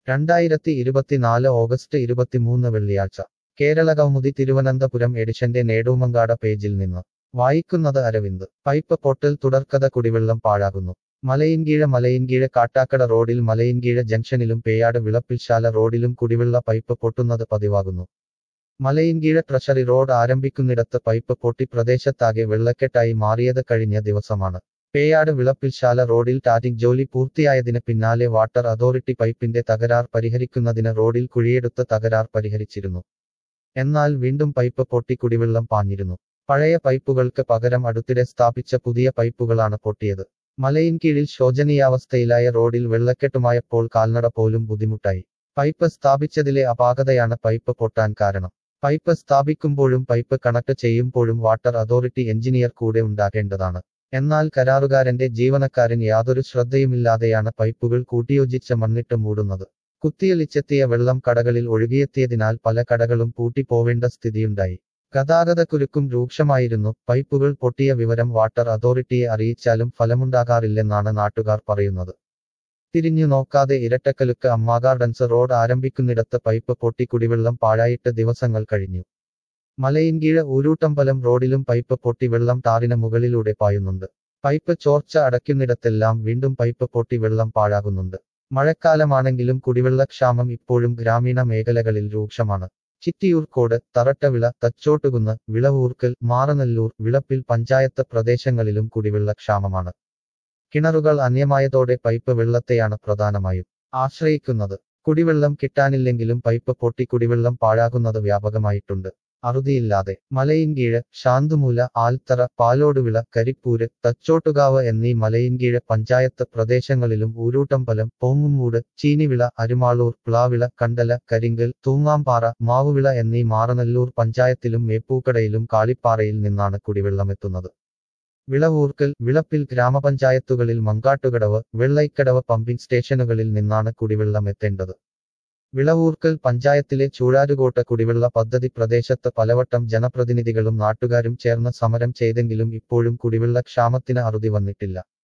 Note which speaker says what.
Speaker 1: രണ്ടായിരത്തി ഇരുപത്തിനാല് ഓഗസ്റ്റ് ഇരുപത്തിമൂന്ന് വെള്ളിയാഴ്ച കേരള കൗമുദി തിരുവനന്തപുരം എഡിഷന്റെ നേടൂമങ്കാട പേജിൽ നിന്ന് വായിക്കുന്നത് അരവിന്ദ് പൈപ്പ് പൊട്ടൽ തുടർക്കഥ കുടിവെള്ളം പാഴാകുന്നു മലയിൻകീഴ മലയിൻകീഴ കാട്ടാക്കട റോഡിൽ മലയിൻകീഴ ജംഗ്ഷനിലും പേയാട് വിളപ്പിൽശാല റോഡിലും കുടിവെള്ള പൈപ്പ് പൊട്ടുന്നത് പതിവാകുന്നു മലയിൻകീഴ ട്രഷറി റോഡ് ആരംഭിക്കുന്നിടത്ത് പൈപ്പ് പൊട്ടി പ്രദേശത്താകെ വെള്ളക്കെട്ടായി മാറിയത് കഴിഞ്ഞ ദിവസമാണ് പേയാട് വിളപ്പിൽശാല റോഡിൽ ടാറ്റിംഗ് ജോലി പൂർത്തിയായതിന് പിന്നാലെ വാട്ടർ അതോറിറ്റി പൈപ്പിന്റെ തകരാർ പരിഹരിക്കുന്നതിന് റോഡിൽ കുഴിയെടുത്ത് തകരാർ പരിഹരിച്ചിരുന്നു എന്നാൽ വീണ്ടും പൈപ്പ് പൊട്ടി കുടിവെള്ളം പാഞ്ഞിരുന്നു പഴയ പൈപ്പുകൾക്ക് പകരം അടുത്തിടെ സ്ഥാപിച്ച പുതിയ പൈപ്പുകളാണ് പൊട്ടിയത് മലയിൻകീഴിൽ ശോചനീയാവസ്ഥയിലായ റോഡിൽ വെള്ളക്കെട്ടുമായപ്പോൾ കാൽനട പോലും ബുദ്ധിമുട്ടായി പൈപ്പ് സ്ഥാപിച്ചതിലെ അപാകതയാണ് പൈപ്പ് പൊട്ടാൻ കാരണം പൈപ്പ് സ്ഥാപിക്കുമ്പോഴും പൈപ്പ് കണക്ട് ചെയ്യുമ്പോഴും വാട്ടർ അതോറിറ്റി എഞ്ചിനീയർ കൂടെ ഉണ്ടാകേണ്ടതാണ് എന്നാൽ കരാറുകാരന്റെ ജീവനക്കാരൻ യാതൊരു ശ്രദ്ധയുമില്ലാതെയാണ് പൈപ്പുകൾ കൂട്ടിയോജിച്ച മണ്ണിട്ട് മൂടുന്നത് കുത്തിയൊലിച്ചെത്തിയ വെള്ളം കടകളിൽ ഒഴുകിയെത്തിയതിനാൽ പല കടകളും പൂട്ടിപ്പോവേണ്ട സ്ഥിതിയുണ്ടായി ഗതാഗതക്കുരുക്കും രൂക്ഷമായിരുന്നു പൈപ്പുകൾ പൊട്ടിയ വിവരം വാട്ടർ അതോറിറ്റിയെ അറിയിച്ചാലും ഫലമുണ്ടാകാറില്ലെന്നാണ് നാട്ടുകാർ പറയുന്നത് തിരിഞ്ഞു നോക്കാതെ ഇരട്ടക്കലുക്ക് അമ്മ ഗാർഡൻസ് റോഡ് ആരംഭിക്കുന്നിടത്ത് പൈപ്പ് പൊട്ടി കുടിവെള്ളം പാഴായിട്ട് ദിവസങ്ങൾ കഴിഞ്ഞു മലയിൻകീഴ ഊരൂട്ടമ്പലം റോഡിലും പൈപ്പ് പൊട്ടി വെള്ളം ടാറിന് മുകളിലൂടെ പായുന്നുണ്ട് പൈപ്പ് ചോർച്ച അടയ്ക്കുന്നിടത്തെല്ലാം വീണ്ടും പൈപ്പ് പൊട്ടി വെള്ളം പാഴാകുന്നുണ്ട് മഴക്കാലമാണെങ്കിലും കുടിവെള്ളക്ഷാമം ഇപ്പോഴും ഗ്രാമീണ മേഖലകളിൽ രൂക്ഷമാണ് ചിറ്റിയൂർക്കോട് തറട്ടവിള തച്ചോട്ടുകുന്ന് വിളവൂർക്കൽ മാറനല്ലൂർ വിളപ്പിൽ പഞ്ചായത്ത് പ്രദേശങ്ങളിലും കുടിവെള്ളക്ഷാമമാണ് കിണറുകൾ അന്യമായതോടെ പൈപ്പ് വെള്ളത്തെയാണ് പ്രധാനമായും ആശ്രയിക്കുന്നത് കുടിവെള്ളം കിട്ടാനില്ലെങ്കിലും പൈപ്പ് പൊട്ടി കുടിവെള്ളം പാഴാകുന്നത് വ്യാപകമായിട്ടുണ്ട് അറുതിയില്ലാതെ മലയിൻകീഴ് ശാന്തുമൂല ആൽത്തറ പാലോടുവിള കരിപ്പൂര് തച്ചോട്ടുകാവ് എന്നീ മലയിൻകീഴ് പഞ്ചായത്ത് പ്രദേശങ്ങളിലും ഊരൂട്ടമ്പലം പോങ്ങുമൂട് ചീനിവിള അരുമാളൂർ പ്ലാവിള കണ്ടല കരിങ്കൽ തൂങ്ങാംപാറ മാവുവിള എന്നീ മാറനല്ലൂർ പഞ്ചായത്തിലും മേപ്പൂക്കടയിലും കാളിപ്പാറയിൽ നിന്നാണ് കുടിവെള്ളമെത്തുന്നത് വിളവൂർക്കൽ വിളപ്പിൽ ഗ്രാമപഞ്ചായത്തുകളിൽ മങ്കാട്ടുകടവ് വെള്ളൈക്കടവ് പമ്പിംഗ് സ്റ്റേഷനുകളിൽ നിന്നാണ് കുടിവെള്ളം എത്തേണ്ടത് വിളവൂർക്കൽ പഞ്ചായത്തിലെ ചൂഴാരുകോട്ട കുടിവെള്ള പദ്ധതി പ്രദേശത്ത് പലവട്ടം ജനപ്രതിനിധികളും നാട്ടുകാരും ചേർന്ന് സമരം ചെയ്തെങ്കിലും ഇപ്പോഴും കുടിവെള്ള ക്ഷാമത്തിന് അറുതി വന്നിട്ടില്ല